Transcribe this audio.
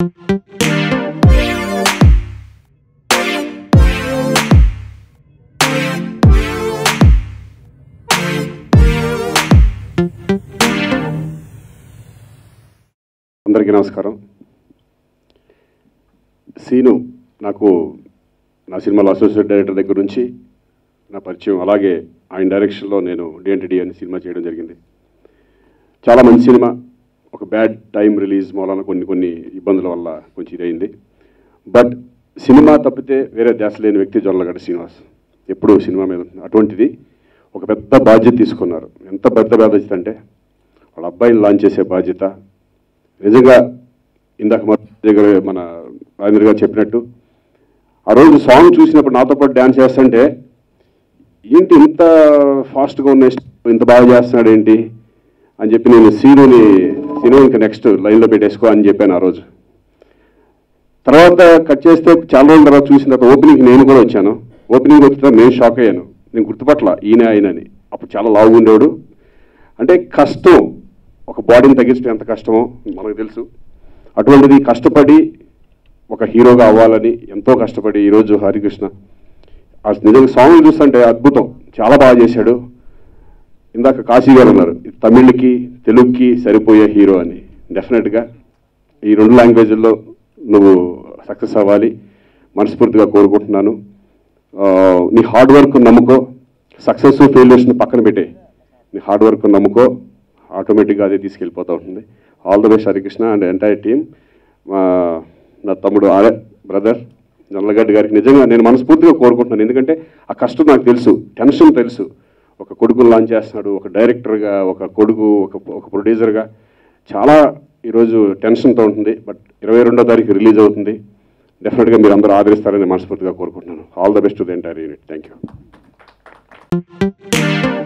అందరికీ నమస్కారం సీను నాకు నా సినిమాలో అసోసియేట్ డైరెక్టర్ దగ్గర నుంచి నా పరిచయం అలాగే ఆయన డైరెక్షన్లో నేను డిఎన్టీడీ అని సినిమా చేయడం జరిగింది చాలా మంచి సినిమా ఒక బ్యాడ్ టైం రిలీజ్ మూలన కొన్ని కొన్ని ఇబ్బందుల వల్ల కొంచెం ఇదైంది బట్ సినిమా తప్పితే వేరే ధ్యాస లేని వ్యక్తి జొల్లగడ్డ శ్రీనివాస్ ఎప్పుడూ సినిమా మీద ఉంటుంది. అటువంటిది ఒక పెద్ద బాధ్యత తీసుకున్నారు ఎంత పెద్ద బాధ్యత అంటే వాళ్ళ అబ్బాయిని లాంచ్ చేసే బాధ్యత నిజంగా ఇందాక మన దగ్గర మన రాజేంద్ర గారు చెప్పినట్టు ఆ రోజు సాంగ్ చూసినప్పుడు నాతో పాటు డ్యాన్స్ చేస్తుంటే ఏంటి ఇంత ఫాస్ట్గా ఉన్న step, ఇంత బాగా చేస్తున్నాడు ఏంటి అని చెప్పి నేను సీనుని సీను ఇంకా నెక్స్ట్ లైన్లో పెట్టేసుకో అని చెప్పాను ఆ రోజు తర్వాత కట్ చేస్తే చాలా రోజుల తర్వాత చూసిన తర్వాత ఓపెనింగ్ నేను కూడా వచ్చాను ఓపెనింగ్ వచ్చిన నేను షాక్ అయ్యాను నేను గుర్తుపట్ల ఈయన ఆయన అని అప్పుడు చాలా లావు ఉండేవాడు అంటే కష్టం ఒక బాడీని తగ్గించడం ఎంత కష్టమో మనకు తెలుసు అటువంటిది కష్టపడి ఒక హీరోగా అవ్వాలని ఎంతో కష్టపడి ఈరోజు హరికృష్ణ ఆ నిజంగా సాంగ్ చూస్తుంటే అద్భుతం చాలా బాగా చేశాడు ఇందాక కాశీ గారు అన్నారు ఇది తమిళ్కి తెలుగుకి సరిపోయే హీరో అని డెఫినెట్గా ఈ రెండు లాంగ్వేజ్ల్లో నువ్వు సక్సెస్ అవ్వాలి మనస్ఫూర్తిగా కోరుకుంటున్నాను ఆ, నీ హార్డ్ వర్క్ నమ్ముకో సక్సెస్ ఫెయిల్యూర్స్ని పక్కన పెట్టే నీ హార్డ్ వర్క్ నమ్ముకో ఆటోమేటిక్గా అదే తీసుకెళ్ళిపోతూ ఉంటుంది all the best Harikrishna and entire team నా తమ్ముడు ఆరే బ్రదర్ నల్లగడ్డ గారికి నిజంగా నేను మనస్ఫూర్తిగా కోరుకుంటున్నాను ఎందుకంటే ఆ కష్టం నాకు తెలుసు టెన్షన్ తెలుసు ఒక కొడుకుని లాంచ్ చేస్తున్నాడు ఒక డైరెక్టర్గా ఒక కొడుకు ఒక ఒక ప్రొడ్యూసర్గా చాలా ఈరోజు టెన్షన్తో ఉంటుంది బట్ ఇరవై రెండో తారీఖు రిలీజ్ అవుతుంది డెఫినెట్గా మీరు అందరూ ఆదరిస్తారని మనస్ఫూర్తిగా కోరుకుంటున్నాను all the best to the entire unit thank you